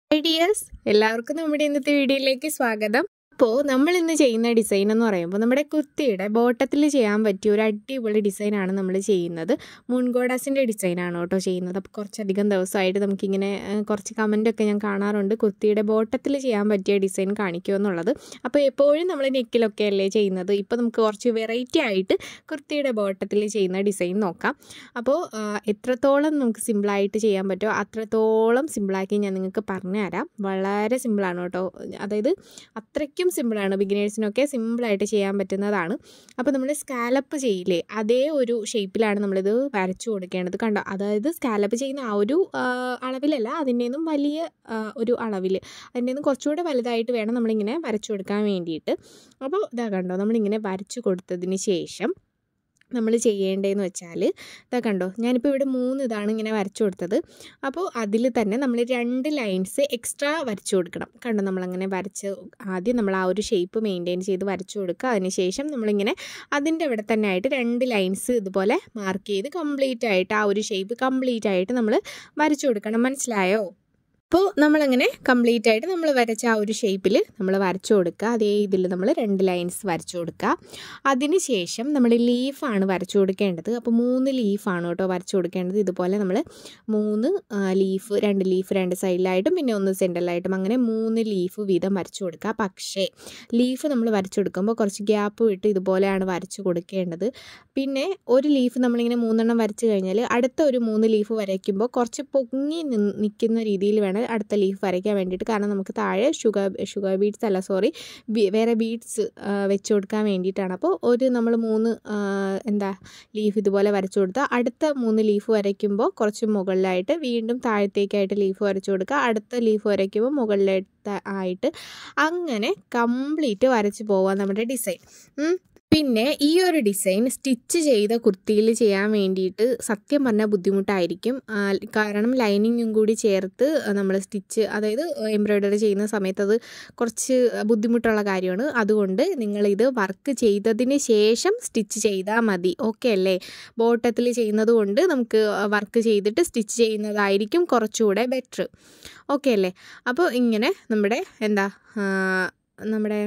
ideas എല്ലാവർക്കും നമ്മുടെ ഇന്നത്തെ വീഡിയോയിലേക്ക് സ്വാഗതം അപ്പോൾ നമ്മൾ ഇന്ന് ചെയ്യുന്ന ഡിസൈൻ എന്ന് പറയുമ്പോൾ നമ്മുടെ കുർത്തിയുടെ ബോട്ടത്തിൽ ചെയ്യാൻ പറ്റിയ ഒരു അടിപൊളി ഡിസൈനാണ് നമ്മൾ ചെയ്യുന്നത് മുൻഗോഡാസിൻ്റെ ഡിസൈനാണ് കേട്ടോ ചെയ്യുന്നത് അപ്പോൾ കുറച്ചധികം ദിവസമായിട്ട് നമുക്കിങ്ങനെ ആ, കുറച്ച് കമൻറ്റൊക്കെ ഞാൻ കാണാറുണ്ട് കുർത്തിയുടെ ബോട്ടത്തിൽ ചെയ്യാൻ പറ്റിയ ഡിസൈൻ കാണിക്കുമോ എന്നുള്ളത് അപ്പോൾ എപ്പോഴും നമ്മൾ നെക്കിലൊക്കെ അല്ലേ ചെയ്യുന്നത് ഇപ്പോൾ നമുക്ക് കുറച്ച് വെറൈറ്റി ആയിട്ട് കുർത്തിയുടെ ബോട്ടത്തിൽ ചെയ്യുന്ന ഡിസൈൻ നോക്കാം അപ്പോൾ ആ, എത്രത്തോളം നമുക്ക് സിമ്പിളായിട്ട് ചെയ്യാൻ പറ്റുമോ അത്രത്തോളം സിമ്പിളാക്കി ഞാൻ നിങ്ങൾക്ക് പറഞ്ഞു തരാം വളരെ സിമ്പിളാണ് കേട്ടോ അതായത് അത്രയ്ക്കും സിമ്പിളാണ് ബിഗിനേഴ്സിനൊക്കെ സിമ്പിളായിട്ട് ചെയ്യാൻ പറ്റുന്നതാണ് അപ്പോൾ നമ്മൾ സ്കാലപ്പ് ചെയ്യില്ലേ അതേ ഒരു ഷേപ്പിലാണ് നമ്മളിത് വരച്ചു കൊടുക്കേണ്ടത് കണ്ടോ അതായത് സ്കാലപ്പ് ചെയ്യുന്ന ആ ഒരു ആ, അളവിലല്ല അതിൻ്റെ നിന്നും വലിയ ആ, ഒരു അളവിൽ അതിൻ്റെ നിന്നും കുറച്ചുകൂടെ വലുതായിട്ട് വേണം നമ്മളിങ്ങനെ വരച്ചു കൊടുക്കാൻ വേണ്ടിയിട്ട് അപ്പോൾ ഇതാ കണ്ടോ നമ്മളിങ്ങനെ വരച്ചു കൊടുത്തതിന് ശേഷം നമ്മൾ ചെയ്യേണ്ടതെന്ന് വെച്ചാൽ ഇതാ കണ്ടോ ഞാനിപ്പോൾ ഇവിടെ മൂന്ന് ഇതാണ് ഇങ്ങനെ വരച്ചു കൊടുത്തത് അപ്പോൾ അതിൽ തന്നെ നമ്മൾ രണ്ട് ലൈൻസ് എക്സ്ട്രാ വരച്ചു കൊടുക്കണം കണ്ടോ നമ്മളങ്ങനെ വരച്ച് ആദ്യം നമ്മൾ ആ ഒരു ഷേപ്പ് മെയിൻറ്റെയിൻ ചെയ്ത് വരച്ചു കൊടുക്കുക അതിനുശേഷം നമ്മളിങ്ങനെ അതിൻ്റെ ഇവിടെ തന്നെ ആയിട്ട് രണ്ട് ലൈൻസ് ഇതുപോലെ മാർക്ക് ചെയ്ത് കംപ്ലീറ്റ് ആയിട്ട് ആ ഒരു ഷേപ്പ് കംപ്ലീറ്റ് ആയിട്ട് നമ്മൾ വരച്ചു കൊടുക്കണം മനസ്സിലായോ അപ്പോൾ നമ്മളങ്ങനെ കംപ്ലീറ്റ് ആയിട്ട് നമ്മൾ വരച്ച ആ ഒരു ഷേപ്പിൽ നമ്മൾ വരച്ചു കൊടുക്കുക അതേ ഇതിൽ നമ്മൾ രണ്ട് ലൈൻസ് വരച്ചു കൊടുക്കുക അതിന് ശേഷം നമ്മൾ ലീഫാണ് വരച്ചു കൊടുക്കേണ്ടത് അപ്പോൾ മൂന്ന് ലീഫാണ് കേട്ടോ വരച്ചു കൊടുക്കേണ്ടത് ഇതുപോലെ നമ്മൾ മൂന്ന് ലീഫ് രണ്ട് ലീഫ് രണ്ട് സൈഡിലായിട്ടും പിന്നെ ഒന്ന് സെൻറ്ററിലായിട്ടും അങ്ങനെ മൂന്ന് ലീഫ് വീതം വരച്ചു കൊടുക്കുക പക്ഷേ ലീഫ് നമ്മൾ വരച്ചു കൊടുക്കുമ്പോൾ കുറച്ച് ഗ്യാപ്പ് വിട്ട് ഇതുപോലെയാണ് വരച്ചു കൊടുക്കേണ്ടത് പിന്നെ ഒരു ലീഫ് നമ്മളിങ്ങനെ മൂന്നെണ്ണം വരച്ചു കഴിഞ്ഞാൽ അടുത്ത ഒരു മൂന്ന് ലീഫ് വരയ്ക്കുമ്പോൾ കുറച്ച് പൊങ്ങി നിന്ന് നിൽക്കുന്ന രീതിയിൽ വേണം അടുത്ത ലീഫ് വരയ്ക്കാൻ വേണ്ടിയിട്ട് കാരണം നമുക്ക് താഴെ ഷുഗർ ഷുഗർ ബീഡ്സ് അല്ല സോറി വേറെ ബീഡ്സ് വെച്ച് കൊടുക്കാൻ വേണ്ടിയിട്ടാണ് അപ്പോൾ ഒരു നമ്മൾ മൂന്ന് ആ, എന്താ ലീഫ് ഇതുപോലെ വരച്ചു കൊടുത്താൽ അടുത്ത മൂന്ന് ലീഫ് വരയ്ക്കുമ്പോൾ കുറച്ച് മുകളിലായിട്ട് വീണ്ടും താഴത്തേക്കായിട്ട് ലീഫ് വരച്ചു കൊടുക്കുക അടുത്ത ലീഫ് വരയ്ക്കുമ്പോൾ മുകളിലായിട്ട് ആയിട്ട് അങ്ങനെ കംപ്ലീറ്റ് വരച്ച് പോവാം നമ്മുടെ ഡിസൈൻ പിന്നെ ഈ ഒരു ഡിസൈൻ സ്റ്റിച്ച് ചെയ്ത കുർത്തിയിൽ ചെയ്യാൻ വേണ്ടിയിട്ട് സത്യം പറഞ്ഞാൽ ബുദ്ധിമുട്ടായിരിക്കും ആ, കാരണം ലൈനിങ്ങും കൂടി ചേർത്ത് നമ്മൾ സ്റ്റിച്ച് അതായത് എംബ്രോയ്ഡറി ചെയ്യുന്ന സമയത്ത് അത് കുറച്ച് ബുദ്ധിമുട്ടുള്ള കാര്യമാണ് അതുകൊണ്ട് നിങ്ങളിത് വർക്ക് ചെയ്തതിന് ശേഷം സ്റ്റിച്ച് ചെയ്താൽ മതി ഓക്കെ അല്ലേ ബോട്ടത്തിൽ ചെയ്യുന്നത് കൊണ്ട് നമുക്ക് വർക്ക് ചെയ്തിട്ട് സ്റ്റിച്ച് ചെയ്യുന്നതായിരിക്കും കുറച്ചുകൂടെ ബെറ്റർ ഓക്കെ അല്ലേ അപ്പോൾ ഇങ്ങനെ നമ്മുടെ എന്താ ആ, നമ്മുടെ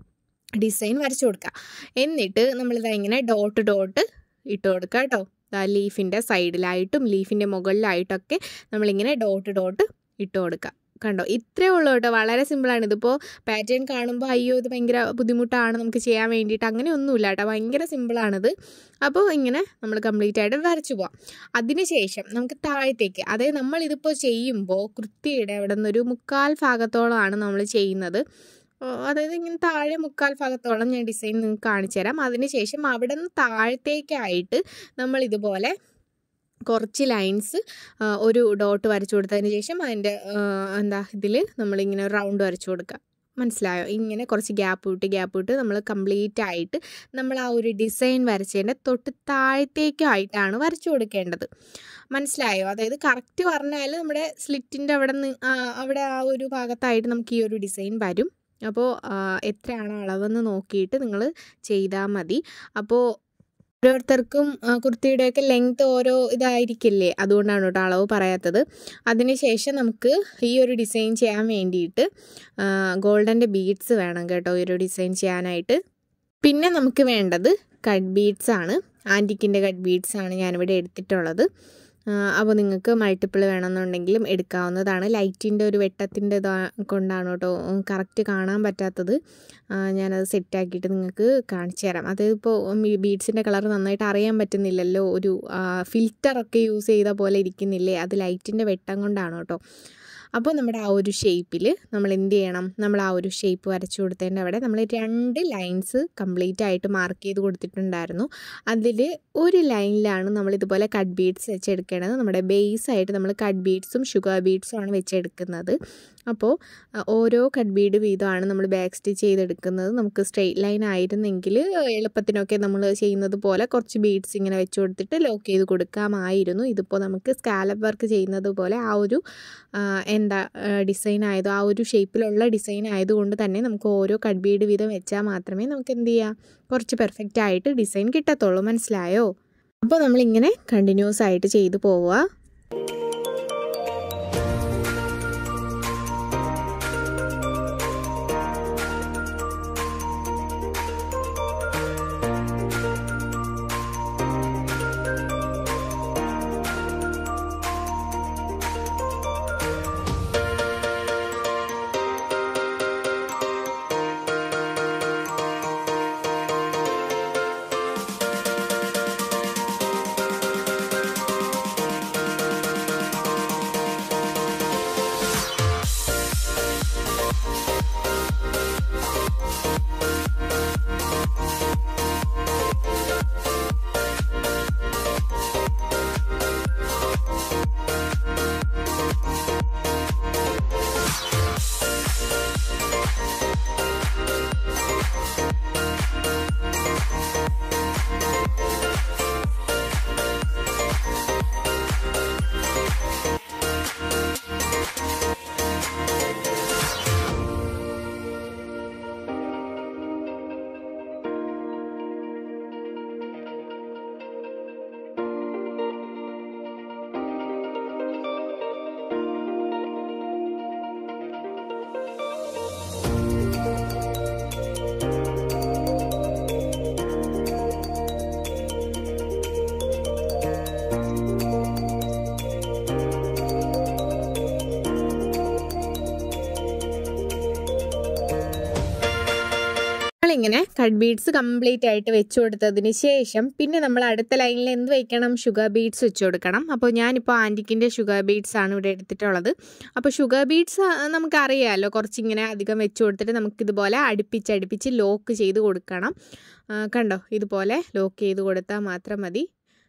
ഡിസൈൻ വരച്ചു കൊടുക്കുക എന്നിട്ട് നമ്മളിതാ ഇങ്ങനെ ഡോട്ട് ഡോട്ട് ഇട്ട് കൊടുക്കുക കേട്ടോ ദാ ലീഫിൻ്റെ സൈഡിലായിട്ടും ലീഫിൻ്റെ മുകളിലായിട്ടൊക്കെ നമ്മളിങ്ങനെ ഡോട്ട് ഡോട്ട് ഇട്ട് കൊടുക്കുക കണ്ടോ ഇത്രയേ ഉള്ളൂ കേട്ടോ വളരെ സിമ്പിളാണ് ഇതിപ്പോൾ പാറ്റേൺ കാണുമ്പോൾ അയ്യോ ഇത് ഭയങ്കര ബുദ്ധിമുട്ടാണ് നമുക്ക് ചെയ്യാൻ വേണ്ടിയിട്ട് അങ്ങനെ ഒന്നുമില്ല കേട്ടോ ഭയങ്കര സിമ്പിളാണിത് അപ്പോൾ ഇങ്ങനെ നമ്മൾ കംപ്ലീറ്റ് ആയിട്ട് വരച്ചു പോവാം അതിനുശേഷം നമുക്ക് താഴത്തേക്ക് അതായത് നമ്മളിതിപ്പോൾ ചെയ്യുമ്പോൾ കൃത്യയുടെ അവിടെ നിന്നൊരു മുക്കാൽ ഭാഗത്തോളമാണ് നമ്മൾ ചെയ്യുന്നത് ഓ, അതായത് ഇങ്ങനെ താഴെ മുക്കാൽ ഭാഗത്തോളം ഞാൻ ഡിസൈൻ നിങ്ങൾക്ക് കാണിച്ചു തരാം അതിനുശേഷം അവിടെ നിന്ന് താഴത്തേക്കായിട്ട് നമ്മൾ ഇതുപോലെ കുറച്ച് ലൈൻസ് ഒരു ഡോട്ട് വരച്ചു കൊടുത്തതിന് ശേഷം അതിൻ്റെ എന്താ ഇതിൽ നമ്മളിങ്ങനെ റൗണ്ട് വരച്ചു കൊടുക്കുക മനസ്സിലായോ ഇങ്ങനെ കുറച്ച് ഗ്യാപ്പ് വിട്ട് ഗ്യാപ്പ് വിട്ട് നമ്മൾ കംപ്ലീറ്റ് ആയിട്ട് നമ്മൾ ആ ഒരു ഡിസൈൻ വരച്ചതിൻ്റെ തൊട്ട് താഴത്തേക്കായിട്ടാണ് വരച്ചു കൊടുക്കേണ്ടത് മനസ്സിലായോ അതായത് കറക്റ്റ് പറഞ്ഞാൽ നമ്മുടെ സ്ലിറ്റിൻ്റെ അവിടെ നിന്ന് അവിടെ ആ ഒരു ഭാഗത്തായിട്ട് നമുക്ക് ഈ ഒരു ഡിസൈൻ വരും അപ്പോൾ എത്രയാണ് അളവെന്ന് നോക്കിയിട്ട് നിങ്ങൾ ചെയ്താൽ മതി അപ്പോൾ ഓരോരുത്തർക്കും ആ, കുർത്തിയുടെയൊക്കെ ലെങ്ത് ഓരോ ഇതായിരിക്കില്ലേ അതുകൊണ്ടാണ് കേട്ടോ അളവ് പറയാത്തത് അതിനുശേഷം നമുക്ക് ഈ ഒരു ഡിസൈൻ ചെയ്യാൻ വേണ്ടിയിട്ട് ഗോൾഡൻ്റെ ബീഡ്സ് വേണം കേട്ടോ ഈ ഒരു ഡിസൈൻ ചെയ്യാനായിട്ട് പിന്നെ നമുക്ക് വേണ്ടത് കട്ട് ബീഡ്സ് ആണ് ആൻറ്റിക്കിൻ്റെ കട്ട് ബീഡ്സ് ആണ് ഞാനിവിടെ എടുത്തിട്ടുള്ളത് അപ്പോൾ നിങ്ങൾക്ക് മൾട്ടിപ്പിൾ വേണമെന്നുണ്ടെങ്കിലും എടുക്കാവുന്നതാണ് ലൈറ്റിൻ്റെ ഒരു വെട്ടത്തിൻ്റെ ഇതാ കൊണ്ടാണ് കേട്ടോ കറക്റ്റ് കാണാൻ പറ്റാത്തത് ആ, ഞാനത് സെറ്റാക്കിയിട്ട് നിങ്ങൾക്ക് കാണിച്ചു തരാം അത് ഇപ്പോൾ ബീഡ്സിൻ്റെ കളർ നന്നായിട്ട് അറിയാൻ പറ്റുന്നില്ലല്ലോ ഒരു ഫിൽറ്ററൊക്കെ യൂസ് ചെയ്ത പോലെ ഇരിക്കുന്നില്ലേ അത് ലൈറ്റിൻ്റെ വെട്ടം കൊണ്ടാണ് കേട്ടോ അപ്പോൾ നമ്മുടെ ആ ഒരു ഷേപ്പിൽ നമ്മൾ എന്ത് ചെയ്യണം നമ്മൾ ആ ഒരു ഷേപ്പ് വരച്ചു കൊടുത്തതിൻ്റെ അവിടെ നമ്മൾ രണ്ട് ലൈൻസ് കംപ്ലീറ്റ് ആയിട്ട് മാർക്ക് ചെയ്ത് കൊടുത്തിട്ടുണ്ടായിരുന്നു അതിൽ ഒരു ലൈനിലാണ് നമ്മൾ ഇതുപോലെ കട്ട് ബീഡ്സ് വെച്ചെടുക്കേണ്ടത് നമ്മുടെ ബേസ് ആയിട്ട് നമ്മൾ കട്ട് ബീഡ്സും ഷുഗർ ബീഡ്സും ആണ് വെച്ചെടുക്കുന്നത് അപ്പോൾ അഹ് ഓരോ കട്ട് ബീഡ് വീതമാണ് നമ്മൾ ബാക്ക് സ്റ്റിച്ച് ചെയ്തെടുക്കുന്നത് നമുക്ക് സ്ട്രെയിറ്റ് ലൈൻ ആയിരുന്നെങ്കിൽ എളുപ്പത്തിനൊക്കെ നമ്മൾ ചെയ്യുന്നത് പോലെ കുറച്ച് ബീഡ്സ് ഇങ്ങനെ വെച്ച് കൊടുത്തിട്ട് ലോക്ക് ചെയ്ത് കൊടുക്കാമായിരുന്നു ഇതിപ്പോൾ നമുക്ക് സ്കാലപ്പ് വർക്ക് ചെയ്യുന്നത് പോലെ ആ ഒരു ആ, എന്താ ഡിസൈൻ ആയത് ആ ഒരു ഷേപ്പിലുള്ള ഡിസൈൻ ആയതുകൊണ്ട് തന്നെ നമുക്ക് ഓരോ കട്ട് ബീഡ് വീതം വെച്ചാൽ മാത്രമേ നമുക്ക് എന്ത് ചെയ്യാം കുറച്ച് പെർഫെക്റ്റ് ആയിട്ട് ഡിസൈൻ കിട്ടത്തുള്ളൂ മനസ്സിലായോ അപ്പോൾ നമ്മളിങ്ങനെ കണ്ടിന്യൂസ് ആയിട്ട് ചെയ്തു പോവുക നമ്മളിങ്ങനെ കട്ട് ബീഡ്സ് കംപ്ലീറ്റ് ആയിട്ട് വെച്ച് കൊടുത്തതിന് ശേഷം പിന്നെ നമ്മൾ അടുത്ത ലൈനിൽ എന്ത് വെക്കണം ഷുഗർ ബീഡ്സ് വെച്ച് കൊടുക്കണം അപ്പോൾ ഞാനിപ്പോൾ ആൻറ്റിക്കിൻ്റെ ഷുഗർ ബീഡ്സ് ആണ് ഇവിടെ എടുത്തിട്ടുള്ളത് അപ്പോൾ ഷുഗർ ബീഡ്സ് നമുക്കറിയാമല്ലോ കുറച്ചിങ്ങനെ അധികം വെച്ച് കൊടുത്തിട്ട് നമുക്കിതുപോലെ അടുപ്പിച്ച് അടുപ്പിച്ച് ലോക്ക് ചെയ്ത് കൊടുക്കണം ആ, കണ്ടോ ഇതുപോലെ ലോക്ക് ചെയ്ത് കൊടുത്താൽ മാത്രം മതി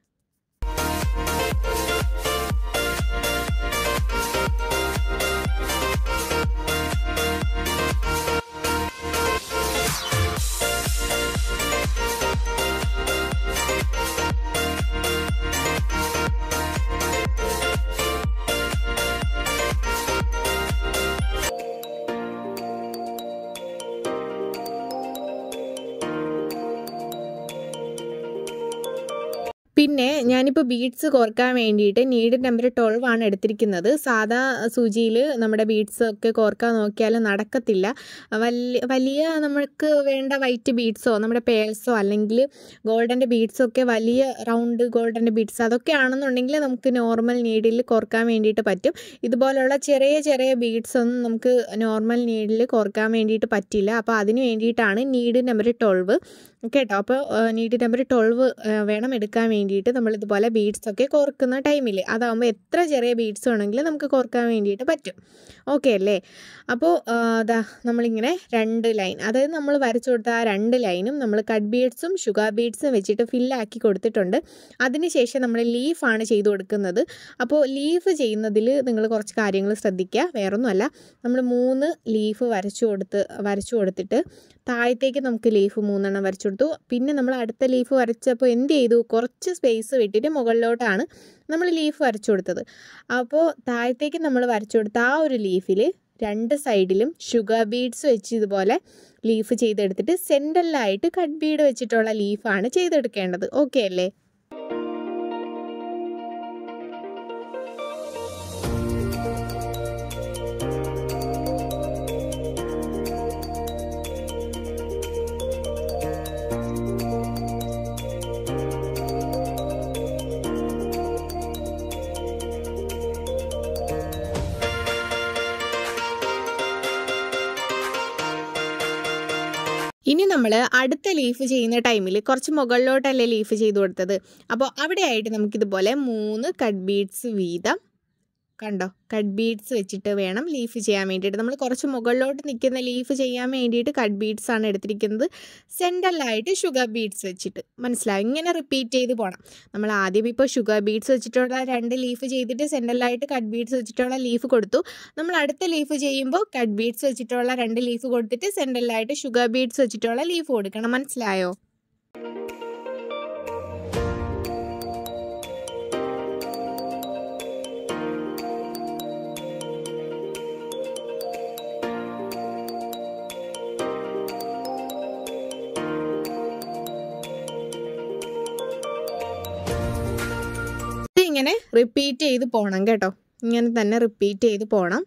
പിന്നെ ഞാനിപ്പോൾ ബീഡ്സ് കോർക്കാൻ വേണ്ടിയിട്ട് നീഡ് നമ്പർ ട്വൽവ് ആണ് എടുത്തിരിക്കുന്നത് സാധാ സൂചിയിൽ നമ്മുടെ ബീഡ്സ് ഒക്കെ കോർക്കാൻ നോക്കിയാൽ നടക്കത്തില്ല വലിയ വലിയ നമ്മൾക്ക് വേണ്ട വൈറ്റ് ബീഡ്സോ നമ്മുടെ പേൾസോ അല്ലെങ്കിൽ ഗോൾഡൻ്റെ ബീഡ്സോ ഒക്കെ വലിയ റൗണ്ട് ഗോൾഡൻ്റെ ബീഡ്സ് അതൊക്കെ ആണെന്നുണ്ടെങ്കിൽ നമുക്ക് നോർമൽ നീഡിൽ കോർക്കാൻ വേണ്ടിയിട്ട് പറ്റും ഇതുപോലുള്ള ചെറിയ ചെറിയ ബീഡ്സ് ഒന്നും നമുക്ക് നോർമൽ നീഡിൽ കോർക്കാൻ വേണ്ടിയിട്ട് പറ്റില്ല അപ്പോൾ അതിന് വേണ്ടിയിട്ടാണ് നീഡ് നമ്പർ ട്വൽവ് കേട്ടോ അപ്പോൾ നീഡ് നമ്പർ ട്വൽവ് വേണം എടുക്കാൻ വേണ്ടിയിട്ട് നമ്മൾ ഇതുപോലെ ബീഡ്സ് ഒക്കെ കോർക്കുന്ന ടൈമിൽ അതാകുമ്പോൾ എത്ര ചെറിയ ബീഡ്സ് വേണമെങ്കിലും നമുക്ക് കോർക്കാൻ വേണ്ടിയിട്ട് പറ്റും ഓക്കെ അല്ലേ അപ്പോൾ അതാ നമ്മളിങ്ങനെ രണ്ട് ലൈൻ അതായത് നമ്മൾ വരച്ചു കൊടുത്ത ആ രണ്ട് ലൈനും നമ്മൾ കട്ട് ബീഡ്സും ഷുഗർ ബീഡ്സും വെച്ചിട്ട് ഫില്ലാക്കി കൊടുത്തിട്ടുണ്ട് അതിനുശേഷം നമ്മൾ ലീഫാണ് ചെയ്ത് കൊടുക്കുന്നത് അപ്പോൾ ലീഫ് ചെയ്യുന്നതിൽ നിങ്ങൾ കുറച്ച് കാര്യങ്ങൾ ശ്രദ്ധിക്കുക വേറൊന്നുമല്ല നമ്മൾ മൂന്ന് ലീഫ് വരച്ചു കൊടുത്ത് വരച്ചു കൊടുത്തിട്ട് താഴത്തേക്ക് നമുക്ക് ലീഫ് മൂന്നെണ്ണം വരച്ചു കൊടുത്തു പിന്നെ നമ്മൾ അടുത്ത ലീഫ് വരച്ചപ്പോൾ എന്ത് ചെയ്തു കുറച്ച് സ്പേസ് വിട്ടിട്ട് മുകളിലോട്ടാണ് നമ്മൾ ലീഫ് വരച്ചു കൊടുത്തത് അപ്പോൾ താഴത്തേക്ക് നമ്മൾ വരച്ചു കൊടുത്ത ആ ഒരു ലീഫിൽ രണ്ട് സൈഡിലും ഷുഗർ ബീഡ്സ് വെച്ച് ഇതുപോലെ ലീഫ് ചെയ്തെടുത്തിട്ട് സെൻറ്ററിലായിട്ട് കട്ട് ബീഡ് വെച്ചിട്ടുള്ള ലീഫാണ് ചെയ്തെടുക്കേണ്ടത് ഓക്കെ അല്ലേ ഇനി നമ്മൾ അടുത്ത ലീഫ് ചെയ്യുന്ന ടൈമിൽ കുറച്ച് മുകളിലോട്ടല്ലേ ലീഫ് ചെയ്ത് കൊടുത്തത് അപ്പോൾ അവിടെ ആയിട്ട് നമുക്കിതുപോലെ മൂന്ന് കട്ട് ബീഡ്സ് വീതം കണ്ടോ കട്ട് ബീഡ്സ് വെച്ചിട്ട് വേണം ലീഫ് ചെയ്യാൻ വേണ്ടിയിട്ട് നമ്മൾ കുറച്ച് മുകളിലോട്ട് നിൽക്കുന്ന ലീഫ് ചെയ്യാൻ വേണ്ടിയിട്ട് കട്ട് ബീഡ്സ് ആണ് എടുത്തിരിക്കുന്നത് സെൻറ്ററിലായിട്ട് ഷുഗർ ബീഡ്സ് വെച്ചിട്ട് മനസ്സിലാവും ഇങ്ങനെ റിപ്പീറ്റ് ചെയ്ത് പോകണം നമ്മൾ ആദ്യം ഇപ്പോൾ ഷുഗർ ബീഡ്സ് വെച്ചിട്ടുള്ള രണ്ട് ലീഫ് ചെയ്തിട്ട് സെൻറ്ററിലായിട്ട് കട്ട് ബീഡ്സ് വെച്ചിട്ടുള്ള ലീഫ് കൊടുത്തു നമ്മൾ അടുത്ത ലീഫ് ചെയ്യുമ്പോൾ കട്ട് ബീഡ്സ് വെച്ചിട്ടുള്ള രണ്ട് ലീഫ് കൊടുത്തിട്ട് സെൻറ്ററിലായിട്ട് ഷുഗർ ബീഡ്സ് വെച്ചിട്ടുള്ള ലീഫ് കൊടുക്കണം മനസ്സിലായോ ഇങ്ങനെ റിപ്പീറ്റ് ചെയ്ത് പോകണം കേട്ടോ ഇങ്ങനെ തന്നെ റിപ്പീറ്റ് ചെയ്ത് പോകണം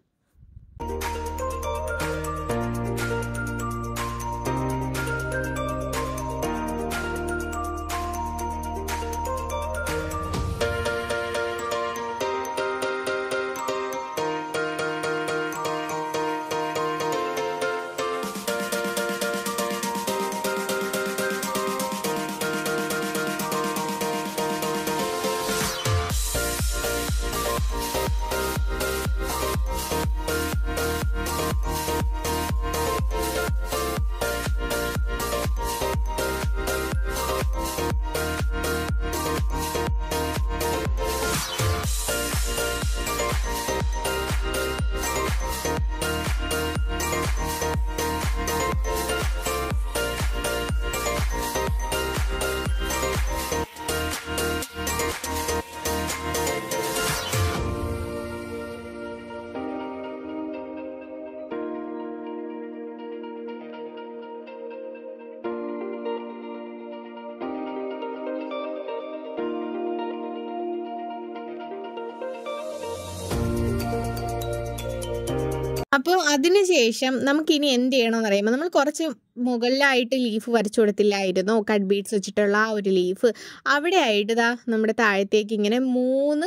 അപ്പോൾ അതിനുശേഷം നമുക്കിനി എന്ത് ചെയ്യണമെന്ന് പറയുമ്പോൾ നമ്മൾ കുറച്ച് മുകളിലായിട്ട് ലീഫ് വരച്ചു കൊടുത്തില്ലായിരുന്നോ കട്ട് ബീഡ്സ് വെച്ചിട്ടുള്ള ആ ഒരു ലീഫ് അവിടെ ആയിട്ട് ഇതാ നമ്മുടെ താഴത്തേക്ക് ഇങ്ങനെ മൂന്ന്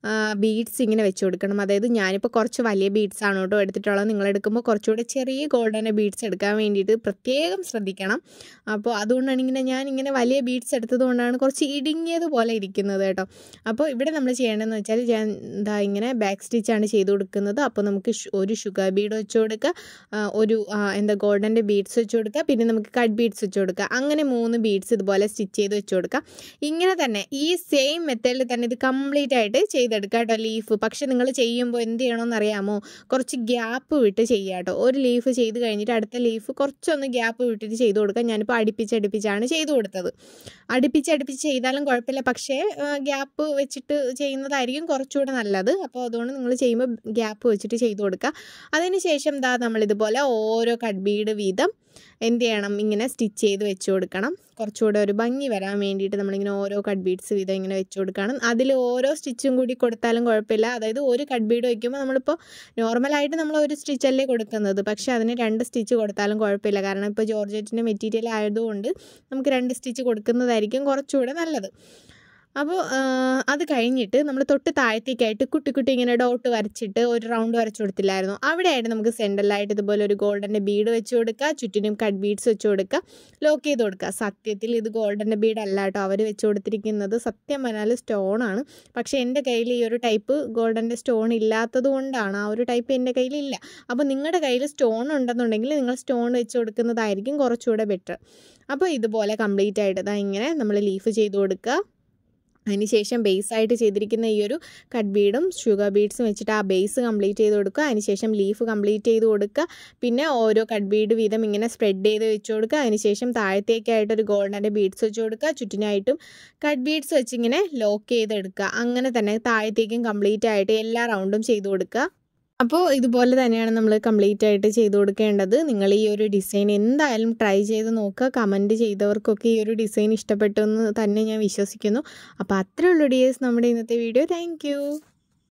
ബീഡ്സ് ഇങ്ങനെ വെച്ച് കൊടുക്കണം അതായത് ഞാനിപ്പോൾ കുറച്ച് വലിയ ബീഡ്സ് ആണ് കേട്ടോ എടുത്തിട്ടുള്ളത് നിങ്ങൾ എടുക്കുമ്പോൾ കുറച്ചുകൂടെ ചെറിയ ഗോൾഡൻ്റെ ബീഡ്സ് എടുക്കാൻ വേണ്ടിയിട്ട് പ്രത്യേകം ശ്രദ്ധിക്കണം അപ്പോൾ അതുകൊണ്ടാണ് ഇങ്ങനെ ഞാൻ ഇങ്ങനെ വലിയ ബീഡ്സ് എടുത്തത് കൊണ്ടാണ് കുറച്ച് ഇടുങ്ങിയതുപോലെ ഇരിക്കുന്നത് കേട്ടോ അപ്പോൾ ഇവിടെ നമ്മൾ ചെയ്യേണ്ടതെന്ന് വെച്ചാൽ ഞാൻ എന്താ ഇങ്ങനെ ബാക്ക് സ്റ്റിച്ചാണ് ചെയ്ത് കൊടുക്കുന്നത് അപ്പോൾ നമുക്ക് ഷു- ഒരു ഷുഗർ ബീഡ് വെച്ച് കൊടുക്കുക ആ, ഒരു ആ, എന്താ ഗോൾഡൻ്റെ ബീഡ്സ് വെച്ച് കൊടുക്കുക പിന്നെ നമുക്ക് കട്ട് ബീഡ്സ് വെച്ച് കൊടുക്കുക അങ്ങനെ മൂന്ന് ബീഡ്സ് ഇതുപോലെ സ്റ്റിച്ച് ചെയ്ത് വെച്ച് കൊടുക്കുക ഇങ്ങനെ തന്നെ ഈ സെയിം മെത്തേഡിൽ തന്നെ ഇത് കംപ്ലീറ്റ് ആയിട്ട് ചെയ്തെടുക്കുക കേട്ടോ ലീഫ് പക്ഷെ നിങ്ങൾ ചെയ്യുമ്പോൾ എന്ത് ചെയ്യണമെന്ന് അറിയാമോ കുറച്ച് ഗ്യാപ്പ് വിട്ട് ചെയ്യുക കേട്ടോ ഒരു ലീഫ് ചെയ്ത് കഴിഞ്ഞിട്ട് അടുത്ത ലീഫ് കുറച്ചൊന്ന് ഗ്യാപ്പ് വിട്ടിട്ട് ചെയ്ത് കൊടുക്കുക ഞാനിപ്പോൾ അടുപ്പിച്ചടുപ്പിച്ചാണ് ചെയ്ത് കൊടുത്തത് അടുപ്പിച്ചടുപ്പിച്ച് ചെയ്താലും കുഴപ്പമില്ല പക്ഷേ ഗ്യാപ്പ് വെച്ചിട്ട് ചെയ്യുന്നതായിരിക്കും കുറച്ചുകൂടെ നല്ലത് അപ്പോൾ അതുകൊണ്ട് നിങ്ങൾ ചെയ്യുമ്പോൾ ഗ്യാപ്പ് വെച്ചിട്ട് ചെയ്ത് കൊടുക്കുക അതിനുശേഷം ദാ നമ്മളിതുപോലെ ഓരോ കട്ട് ബീഡ് വീതം എന്ത് ചെയ്യണം ഇങ്ങനെ സ്റ്റിച്ച് ചെയ്ത് വെച്ച് കൊടുക്കണം കുറച്ചുകൂടെ ഒരു ഭംഗി വരാൻ വേണ്ടിയിട്ട് നമ്മളിങ്ങനെ ഓരോ കട്ട് ബീഡ്സ് വീതം ഇങ്ങനെ വെച്ച് കൊടുക്കണം അതിൽ ഓരോ സ്റ്റിച്ചും കൂടി കൊടുത്താലും കുഴപ്പമില്ല അതായത് ഒരു കട്ട് ബീഡ് വയ്ക്കുമ്പോൾ നമ്മളിപ്പോൾ നോർമലായിട്ട് നമ്മൾ ഒരു സ്റ്റിച്ചല്ലേ കൊടുക്കുന്നത് പക്ഷേ അതിന് രണ്ട് സ്റ്റിച്ച് കൊടുത്താലും കുഴപ്പമില്ല കാരണം ഇപ്പോൾ ജോർജറ്റിൻ്റെ മെറ്റീരിയൽ ആയതുകൊണ്ട് നമുക്ക് രണ്ട് സ്റ്റിച്ച് കൊടുക്കുന്നതായിരിക്കും കുറച്ചുകൂടെ നല്ലത് അപ്പോൾ അത് കഴിഞ്ഞിട്ട് നമ്മൾ തൊട്ട് താഴത്തേക്കായിട്ട് കുട്ടി കുട്ടി ഇങ്ങനെ ഡോട്ട് വരച്ചിട്ട് ഒരു റൗണ്ട് വരച്ചു കൊടുത്തില്ലായിരുന്നു അവിടെയായിട്ട് നമുക്ക് സെൻറ്ററിലായിട്ട് ഇതുപോലെ ഒരു ഗോൾഡൻ്റെ ബീഡ് വെച്ച് കൊടുക്കുക ചുറ്റിനും കട്ട് ബീഡ്സ് വെച്ച് കൊടുക്കുക ലോക്ക് ചെയ്ത് കൊടുക്കുക സത്യത്തിൽ ഇത് ഗോൾഡൻ്റെ ബീഡ് അല്ല കേട്ടോ അവർ വെച്ച് കൊടുത്തിരിക്കുന്നത് സത്യം പറഞ്ഞാൽ സ്റ്റോണാണ് പക്ഷേ എൻ്റെ കയ്യിൽ ഈ ഒരു ടൈപ്പ് ഗോൾഡൻ്റെ സ്റ്റോൺ ഇല്ലാത്തത് കൊണ്ടാണ് ആ ഒരു ടൈപ്പ് എൻ്റെ കയ്യിലില്ല അപ്പോൾ നിങ്ങളുടെ കയ്യിൽ സ്റ്റോൺ ഉണ്ടെന്നുണ്ടെങ്കിൽ നിങ്ങൾ സ്റ്റോൺ വെച്ച് കൊടുക്കുന്നതായിരിക്കും കുറച്ചുകൂടെ ബെറ്റർ അപ്പോൾ ഇതുപോലെ കംപ്ലീറ്റ് ആയിട്ട് ഇതാ ഇങ്ങനെ നമ്മൾ ലീഫ് ചെയ്ത് കൊടുക്കുക അതിനുശേഷം ബേസ് ആയിട്ട് ചെയ്തിരിക്കുന്ന ഈ ഒരു കട്ട് ബീഡും ഷുഗർ ബീഡ്സും വെച്ചിട്ട് ആ ബേസ് കംപ്ലീറ്റ് ചെയ്ത് കൊടുക്കുക അതിനുശേഷം ലീഫ് കംപ്ലീറ്റ് ചെയ്ത് കൊടുക്കുക പിന്നെ ഓരോ കട്ട് ബീഡ് വീതം ഇങ്ങനെ സ്പ്രെഡ് ചെയ്ത് വെച്ച് കൊടുക്കുക അതിനുശേഷം താഴത്തേക്കായിട്ട് ഒരു ഗോൾഡൻ്റെ ബീഡ്സ് വെച്ച് കൊടുക്കുക ചുറ്റിനായിട്ടും കട്ട് ബീഡ്സ് വെച്ച് ഇങ്ങനെ ലോക്ക് ചെയ്തെടുക്കുക അങ്ങനെ തന്നെ താഴത്തേക്കും കംപ്ലീറ്റ് ആയിട്ട് എല്ലാ റൗണ്ടും ചെയ്ത് കൊടുക്കുക അപ്പോൾ ഇതുപോലെ തന്നെയാണ് നമ്മൾ കംപ്ലീറ്റ് ആയിട്ട് ചെയ്ത് കൊടുക്കേണ്ടത് നിങ്ങൾ ഈ ഒരു ഡിസൈൻ എന്തായാലും ട്രൈ ചെയ്ത് നോക്കുക കമൻറ്റ് ചെയ്തവർക്കൊക്കെ ഈ ഒരു ഡിസൈൻ ഇഷ്ടപ്പെട്ടു എന്ന് തന്നെ ഞാൻ വിശ്വസിക്കുന്നു അപ്പോൾ അത്രേ ഉള്ളൂ ഡിയേഴ്സ് നമ്മുടെ ഇന്നത്തെ വീഡിയോ താങ്ക്